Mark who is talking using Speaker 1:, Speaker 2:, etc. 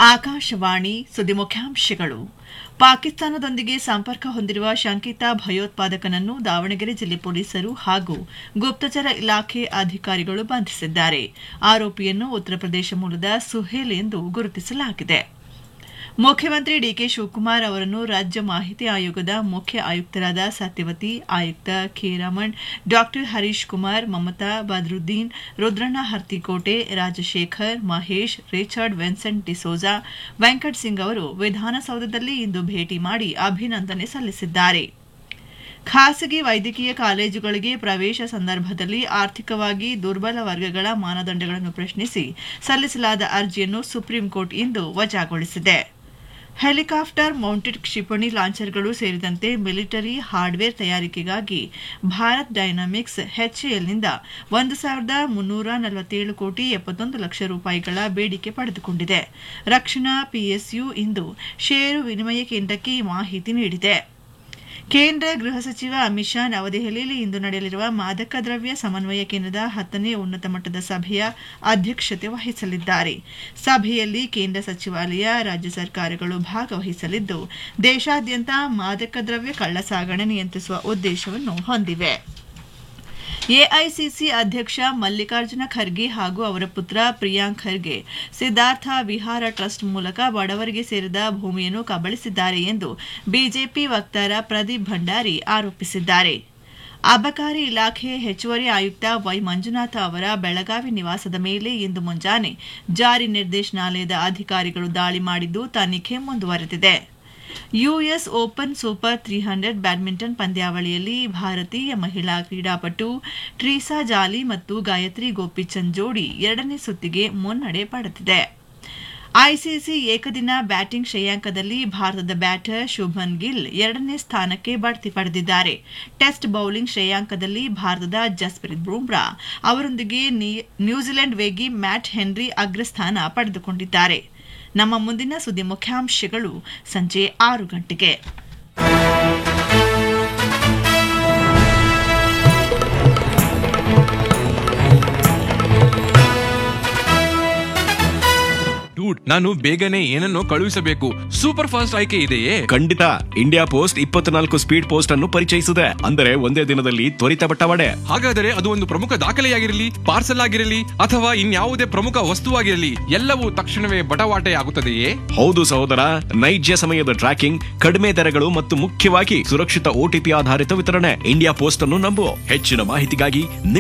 Speaker 1: ಆಕಾಶವಾಣಿ ಸುದ್ದಿ ಮುಖ್ಯಾಂಶಗಳು ಪಾಕಿಸ್ತಾನದೊಂದಿಗೆ ಸಂಪರ್ಕ ಹೊಂದಿರುವ ಶಂಕಿತ ಭಯೋತ್ಪಾದಕನನ್ನು ದಾವಣಗೆರೆ ಜಿಲ್ಲೆ ಪೊಲೀಸರು ಹಾಗೂ ಗುಪ್ತಚರ ಇಲಾಖೆ ಅಧಿಕಾರಿಗಳು ಬಂಧಿಸಿದ್ದಾರೆ ಆರೋಪಿಯನ್ನು ಉತ್ತರ ಪ್ರದೇಶ ಮೂಲದ ಸುಹೇಲ್ ಎಂದು ಗುರುತಿಸಲಾಗಿದೆ ಮುಖ್ಯಮಂತ್ರಿ ಡಿಕೆ ಶಿವಕುಮಾರ್ ಅವರನ್ನು ರಾಜ್ಯ ಮಾಹಿತಿ ಆಯೋಗದ ಮುಖ್ಯ ಆಯುಕ್ತರಾದ ಸತ್ಯವತಿ ಆಯುಕ್ತ ಖೇರಮಣ್ ಡಾ ಹರೀಶ್ ಕುಮಾರ್ ಮಮತಾ ಬದ್ರುದ್ದೀನ್ ರುದ್ರಣ್ಣ ಹರ್ತಿಕೋಟೆ ರಾಜಶೇಖರ್ ಮಹೇಶ್ ರಿಚರ್ಡ್ ವಿನ್ಸೆಂಟ್ ಡಿಸೋಜಾ ವೆಂಕಟ್ ಸಿಂಗ್ ಅವರು ವಿಧಾನಸೌಧದಲ್ಲಿ ಇಂದು ಭೇಟಿ ಮಾಡಿ ಅಭಿನಂದನೆ ಸಲ್ಲಿಸಿದ್ದಾರೆ ಖಾಸಗಿ ವೈದ್ಯಕೀಯ ಕಾಲೇಜುಗಳಿಗೆ ಪ್ರವೇಶ ಸಂದರ್ಭದಲ್ಲಿ ಆರ್ಥಿಕವಾಗಿ ದುರ್ಬಲ ವರ್ಗಗಳ ಮಾನದಂಡಗಳನ್ನು ಪ್ರಶ್ನಿಸಿ ಸಲ್ಲಿಸಲಾದ ಅರ್ಜಿಯನ್ನು ಸುಪ್ರೀಂ ಕೋರ್ಟ್ ಇಂದು ವಜಾಗೊಳಿಸಿದೆ ಹೆಲಿಕಾಪ್ಟರ್ ಮೌಂಟೆಡ್ ಕ್ಷಿಪಣಿ ಲಾಂಚರ್ಗಳು ಸೇರಿದಂತೆ ಮಿಲಿಟರಿ ಹಾರ್ಡ್ವೇರ್ ತಯಾರಿಕೆಗಾಗಿ ಭಾರತ್ ಡೈನಾಮಿಕ್ಸ್ ಎಚ್ಎಎಲ್ನಿಂದ ಒಂದು ಸಾವಿರದ ಮುನ್ನೂರ ನಲವತ್ತೇಳು ಕೋಟಿ ಎಪ್ಪತ್ತೊಂದು ಲಕ್ಷ ರೂಪಾಯಿಗಳ ಬೇಡಿಕೆ ಪಡೆದುಕೊಂಡಿದೆ ರಕ್ಷಣಾ ಪಿಎಸ್ಯು ಇಂದು ಷೇರು ವಿನಿಮಯ ಕೇಂದ್ರಕ್ಕೆ ಈ ಮಾಹಿತಿ ನೀಡಿದೆ ಕೇಂದ್ರ ಗೃಹ ಸಚಿವ ಅಮಿತ್ ಶಾ ನವದೆಹಲಿಯಲ್ಲಿ ಇಂದು ನಡೆಯಲಿರುವ ಮಾದಕ ದ್ರವ್ಯ ಸಮನ್ವಯ ಕೇಂದ್ರದ ಹತ್ತನೇ ಉನ್ನತ ಮಟ್ಟದ ಸಭೆಯ ಅಧ್ಯಕ್ಷತೆ ವಹಿಸಲಿದ್ದಾರೆ ಸಭೆಯಲ್ಲಿ ಕೇಂದ್ರ ಸಚಿವಾಲಯ ರಾಜ್ಯ ಸರ್ಕಾರಗಳು ಭಾಗವಹಿಸಲಿದ್ದು ದೇಶಾದ್ಯಂತ ಮಾದಕ ದ್ರವ್ಯ ಕಳ್ಳಸಾಗಣೆ ನಿಯಂತ್ರಿಸುವ ಉದ್ದೇಶವನ್ನು ಹೊಂದಿವೆ ಎಐಸಿಸಿ ಅಧ್ಯಕ್ಷ ಮಲ್ಲಿಕಾರ್ಜುನ ಖರ್ಗೆ ಹಾಗೂ ಅವರ ಪುತ್ರ ಪ್ರಿಯಾಂಕ್ ಖರ್ಗೆ ಸಿದ್ದಾರ್ಥ ವಿಹಾರ ಟ್ರಸ್ಟ್ ಮೂಲಕ ಬಡವರಿಗೆ ಸೇರಿದ ಭೂಮಿಯನ್ನು ಕಬಳಿಸಿದ್ದಾರೆ ಎಂದು ಬಿಜೆಪಿ ವಕ್ತಾರ ಪ್ರದೀಪ್ ಭಂಡಾರಿ ಆರೋಪಿಸಿದ್ದಾರೆ ಅಬಕಾರಿ ಇಲಾಖೆ ಹೆಚ್ಚುವರಿ ಆಯುಕ್ತ ವೈ ಮಂಜುನಾಥ ಅವರ ಬೆಳಗಾವಿ ನಿವಾಸದ ಮೇಲೆ ಇಂದು ಮುಂಜಾನೆ ಜಾರಿ ನಿರ್ದೇಶನಾಲಯದ ಅಧಿಕಾರಿಗಳು ದಾಳಿ ಮಾಡಿದ್ದು ತನಿಖೆ ಮುಂದುವರೆದಿದೆ US open super three hundred badminton ಪಂದ್ಯಾವಳಿಯಲ್ಲಿ ಭಾರತೀಯ ಮಹಿಳಾ ಕ್ರೀಡಾಪಟು ಟ್ರೀಸಾ ಜಾಲಿ ಮತ್ತು ಗಾಯತ್ರಿ ಗೋಪಿಚಂದ್ ಜೋಡಿ ಎರಡನೇ ಸುತ್ತಿಗೆ ಮುನ್ನಡೆ ಪಡೆದಿದೆ ಐಸಿಸಿ ಏಕದಿನ ಬ್ಯಾಟಿಂಗ್ ಶ್ರೇಯಾಂಕದಲ್ಲಿ ಭಾರತದ ಬ್ಯಾಟರ್ ಶುಭನ್ ಗಿಲ್ ಎರಡನೇ ಸ್ಥಾನಕ್ಕೆ ಬಡ್ತಿ ಪಡೆದಿದ್ದಾರೆ ಟೆಸ್ಟ್ ಬೌಲಿಂಗ್ ಶ್ರೇಯಾಂಕದಲ್ಲಿ ಭಾರತದ ಜಸ್ಪ್ರೀತ್ ಬುಮ್ರಾ ಅವರೊಂದಿಗೆ ನ್ಯೂಜಿಲೆಂಡ್ ವೇಗಿ ಮ್ಯಾಟ್ ಹೆನ್ರಿ ಅಗ್ರಸ್ಥಾನ ಪಡೆದುಕೊಂಡಿದ್ದಾರೆ ನಮ್ಮ ಮುಂದಿನ ಸುದ್ದಿ ಮುಖ್ಯಾಂಶಗಳು ಸಂಜೆ ಆರು ಗಂಟೆಗೆ
Speaker 2: ಡೂಡ್ ನಾನು ಬೇಗನೆ ಏನನ್ನೋ ಕಳುಹಿಸಬೇಕು ಸೂಪರ್ ಫಾಸ್ಟ್ ಆಯ್ಕೆ ಇದೆಯೇ
Speaker 3: ಖಂಡಿತ ಇಂಡಿಯಾ ಪೋಸ್ಟ್ ಇಪ್ಪತ್ನಾಲ್ಕು ಸ್ಪೀಡ್ ಪೋಸ್ಟ್ ಅನ್ನು ಪರಿಚಯಿಸಿದೆ ಅಂದರೆ ಒಂದೇ ದಿನದಲ್ಲಿ ತ್ವರಿತ ಬಟ್ಟವಾಡೆ
Speaker 2: ಹಾಗಾದರೆ ಅದು ಒಂದು ಪ್ರಮುಖ ದಾಖಲೆಯಾಗಿರಲಿ ಪಾರ್ಸಲ್ ಆಗಿರಲಿ ಅಥವಾ ಇನ್ಯಾವುದೇ ಪ್ರಮುಖ ವಸ್ತುವಾಗಿರಲಿ ಎಲ್ಲವೂ ತಕ್ಷಣವೇ ಬಟವಾಟೆ ಆಗುತ್ತದೆಯೇ
Speaker 3: ಹೌದು ಸಹೋದರ ನೈಜ ಸಮಯದ ಟ್ರ್ಯಾಕಿಂಗ್ ಕಡಿಮೆ ದರಗಳು ಮತ್ತು ಮುಖ್ಯವಾಗಿ ಸುರಕ್ಷಿತ ಓಟಿಪಿ ಆಧಾರಿತ ವಿತರಣೆ ಇಂಡಿಯಾ ಪೋಸ್ಟ್ ಅನ್ನು ನಂಬು ಹೆಚ್ಚಿನ ಮಾಹಿತಿಗಾಗಿ